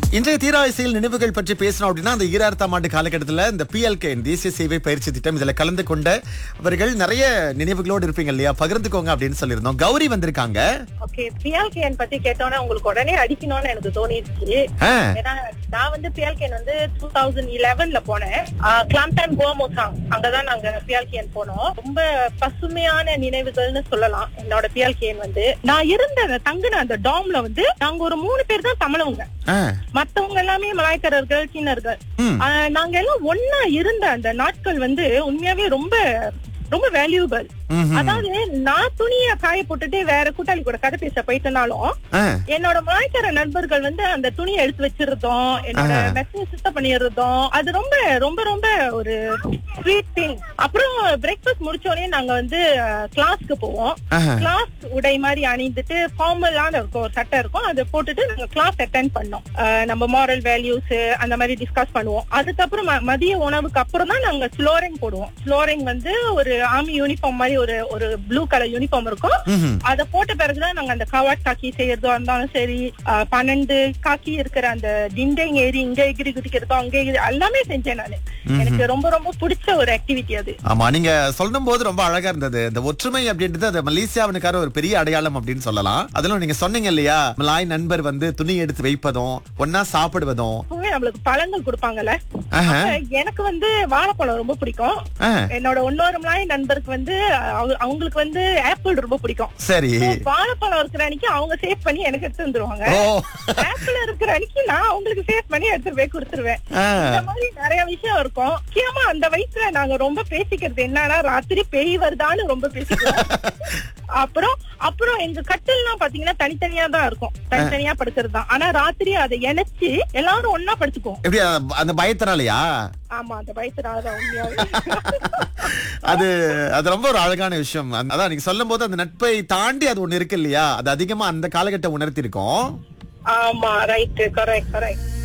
இன்றைய தீராயசையில் நினைவுகள் பற்றி பேசணும் அப்படின்னா அந்த ஈராயிரத்தாம் ஆண்டு காலகட்டத்தில் இந்த பிஎல்கே தேசிய சேவை பயிற்சி திட்டம் இதுல கலந்து கொண்ட அவர்கள் நிறைய நினைவுகளோடு இருப்பீங்க இல்லையா பகிர்ந்துக்கோங்க அப்படின்னு சொல்லியிருந்தோம் கௌரி வந்திருக்காங்க ஓகே பிஎல்கேன் பத்தி கேட்டோன்னே உங்களுக்கு உடனே அடிக்கணும்னு எனக்கு தோணிடுச்சு ஆ, ஏன்னா நான் வந்து பிஎல்கேன் வந்து டூ தௌசண்ட் இலெவன்ல போனேன் கிளாம்டன் கோமோசாங் அங்கதான் நாங்க பிஎல்கேன் போனோம் ரொம்ப பசுமையான நினைவுகள்னு சொல்லலாம் என்னோட பிஎல்கேன் வந்து நான் இருந்த அந்த தங்குன அந்த டாம்ல வந்து நாங்க ஒரு மூணு பேர் தான் தமிழவங்க ஆ, மத்தவங்க எல்லாமே மலாய்க்காரர்கள் சீனர்கள் ம். ஆஹ் நாங்க எல்லாம் ஒன்னா இருந்த அந்த நாட்கள் வந்து உண்மையாவே ரொம்ப ரொம்ப வேல்யூபிள் ம்ஹும். அதாவது நான் துணிய காய போட்டுட்டு வேற கூட்டாளி கூட கதை பேச போயிட்டனாலும் ஆ, என்னோட மலாய்க்கார நண்பர்கள் வந்து அந்த துணியை எடுத்து வச்சிருந்தோம் என்னோட ஆஹா. மெசேஜ் சுத்தம் பண்ணிடுறதும் அது ரொம்ப ரொம்ப ரொம்ப ஒரு ஸ்வீட் திங் அப்புறம் பிரேக்ஃபாஸ்ட் முடிச்ச உடனே நாங்க வந்து கிளாஸ்க்கு போவோம் ஆஹா. கிளாஸ் உடை மாதிரி அணிந்துட்டு ஃபார்மலான இருக்கும் ஒரு சட்டை இருக்கும் அதை போட்டுட்டு நாங்க கிளாஸ் அட்டென்ட் பண்ணோம் அஹ் நம்ம மாரல் வேல்யூஸ் அந்த மாதிரி டிஸ்கஸ் பண்ணுவோம் அதுக்கப்புறம் ம- மதிய உணவுக்கு அப்புறம் தான் நாங்க ஸ்லோரிங் போடுவோம் ஸ்லோரிங் வந்து ஒரு ஆர்மி யூனிஃபார்ம் மாதிரி ஒரு ஒரு ப்ளூ கலர் யூனிஃபார்ம் இருக்கும் ம்ஹும். அத போட்ட பிறகுதான் நாங்க அந்த கவாட் காக்கி செய்யறதா இருந்தாலும் சரி அஹ் பன்னெண்டு காக்கி இருக்கிற அந்த டிண்டைங் ஏறி இங்க எகிரி குதிக்கிறதோ அங்க எகிரி எல்லாமே செஞ்சேன் நானு எனக்கு ரொம்ப ரொம்ப பிடிச்ச ஒரு ஆக்டிவிட்டி அது ஆமா நீங்க சொல்லும் போது ரொம்ப அழகா இருந்தது இந்த ஒற்றுமை அப்படின்றது அது மலேசியாவினுக்கார ஒரு பெரிய அடையாளம் அப்படின்னு சொல்லலாம் அதிலும் நீங்க சொன்னீங்க இல்லையா மலாய் நண்பர் வந்து துணி எடுத்து வைப்பதும் ஒன்னா சாப்பிடுவதும் எப்பவுமே நம்மளுக்கு பழங்கள் கொடுப்பாங்கல்ல ஆஹா. அப்ப எனக்கு வந்து வாழைப்பழம் ரொம்ப பிடிக்கும் ஆ, என்னோட இன்னொரு மலாய் நண்பருக்கு வந்து அவ- அவங்களுக்கு வந்து ஆப்பிள் ரொம்ப பிடிக்கும் சரி So, வாழைப்பழம் இருக்கிற அன்னைக்கு அவங்க சேவ் பண்ணி எனக்கு எடுத்து வந்துருவாங்க ஓ ஆப்பிள் இருக்கிற அன்னைக்கு நான் அவங்களுக்கு சேவ் பண்ணி எடுத்துட்டு போய் கொடுத்துருவேன் ஆ, இந்த மாதிரி நிறைய விஷயம் இருக்கும் முக்கியமா அந்த வயசுல நாங்க ரொம்ப பேசிக்கிறது என்னன்னா ராத்திரி பேய் வருதான்னு ரொம்ப பேசிக்கிறோம் அப்புறம் அப்புறம் எங்க கட்டில்லாம் பாத்தீங்கன்னா தனித்தனியா தான் இருக்கும் தனித்தனியா படுக்கிறது தான் ஆனா ராத்திரி அதை இணைச்சு எல்லாரும் ஒன்னா படுத்துக்குவோம் எப்படி அந்த- அந்த பயத்தினாலயா ஆமா அந்த பயத்தினாலதான் உண்மையாவே அது அது ரொம்ப ஒரு அழகான விஷயம் அந்த- அதான் நீங்க சொல்லும் போது அந்த நட்பை தாண்டி அது ஒண்ணு இருக்கு இல்லையா அது அதிகமா அந்த காலகட்டம் உணர்த்தி இருக்கும் ஆமா ரைட் கரெக்ட் கரெக்ட்